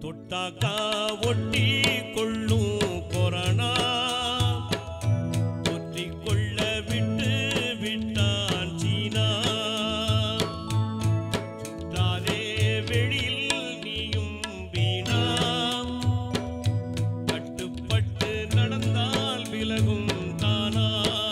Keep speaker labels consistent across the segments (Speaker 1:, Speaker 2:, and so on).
Speaker 1: தொட்டாக்கா ஒட்டி கொள்ளும் கொரோனா தொற்றிக் கொள்ள விட்டு விட்டான் சீனா சுற்றாதே வெளியில் நீயும் வீணா கட்டுப்பட்டு நடந்தால் விலகும் தானா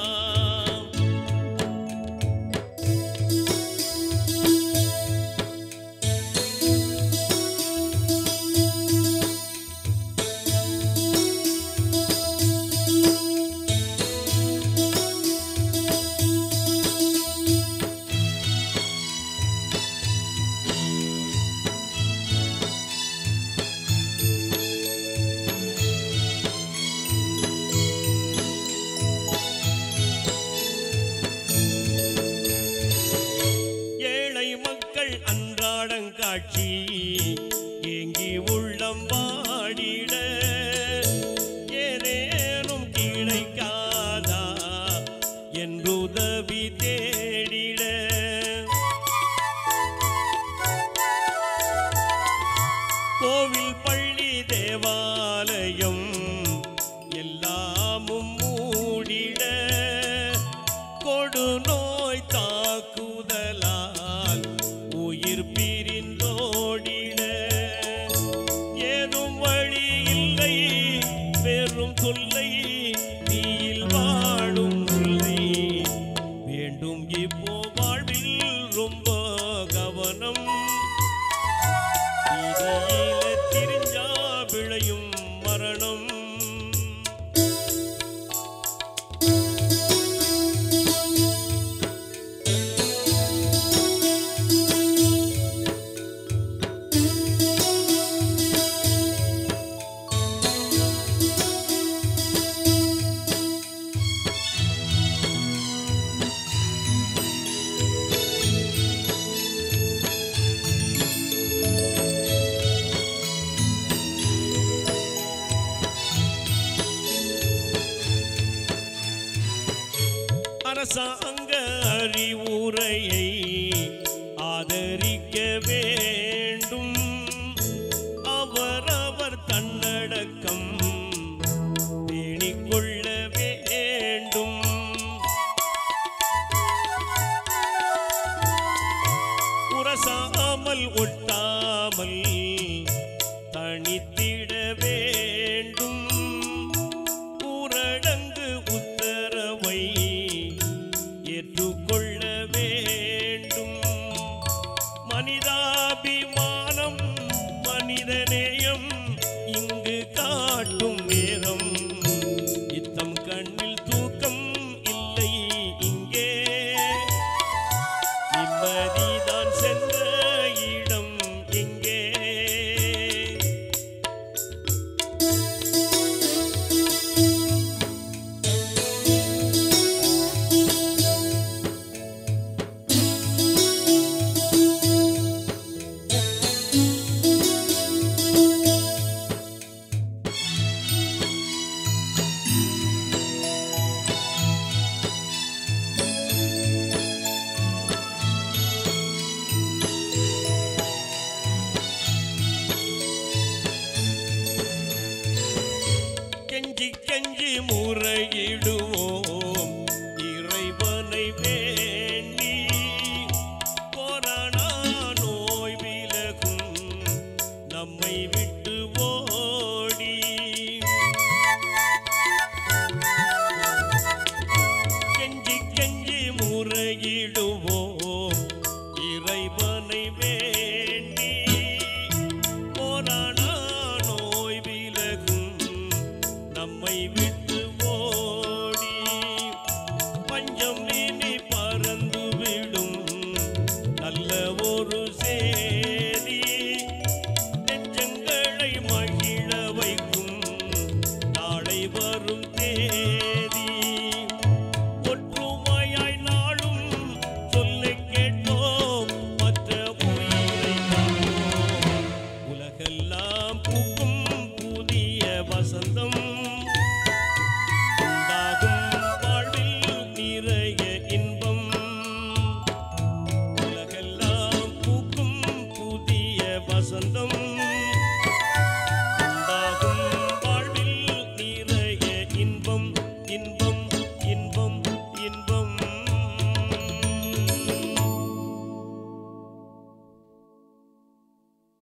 Speaker 1: ஏழை மக்கள் அன்றாடங்காட்சி ஏங்கி உள்ளம் வாடிட ஏதேனும் கிடைக்காதா என்றுதவி தேடிட கோவில் பள்ளி தேவாலயம் எல்லாமும் மூடிட கொடு நோய் தாக்குதலால் உயிர் பிரிந்தோடிட ஏதும் வழி இல்லை பெரும் தொல்லை நீயில் வாடும் முல்லை வேண்டும் இப்போ வாழ்வில் ரொம்ப கவனம் வீதியில திரிஞ்சா விளையும் மரணம் அரசாங்க அறிவுரையை ஆதரிக்க வேண்டும் அவரவர் தன்னடக்கம் பேணிக்கொள்ள வேண்டும் உரசாமல் ஒட்டாமல் தனித்திட வேண்டும் ஊரடங்கு உத்தரவை ஏற்றுக்கொள்ள வேண்டும் மனிதாபிமானம் மனிதநேயம் இங்கு காட்டும் நேரம் இத்தம் கண்ணில் தூக்கம் இல்லை இங்கே நிம்மதிதான் சென்ற இடம் எங்கே கெஞ்சி கெஞ்சி முறையிடுவோம் இறைவனை வேண்டி கொரோனா நோய் விலகும் நம்மை விட்டு ஓடி கெஞ்சி கெஞ்சி முறையிடுவோம் இறைவனை வேண்டி கொரோனா நோய் விலகும் நம்மை விட்டு ஓடி பஞ்சம் இனி பறந்து விடும் நல்ல ஒரு சேதி நெஞ்சங்களை மகிழ வைக்கும் நாளை வரும் தேதி ஒற்றுமையாய் நாளும் சொல்லை கேட்டோம் மற்ற உயிரை காப்போம். உலகெல்லாம் பூக்கும் புதிய வசந்தம் உண்டாகும் வாழ்வில் நிறைய இன்பம் உலகெல்லாம் பூக்கும் புதிய வசந்தம்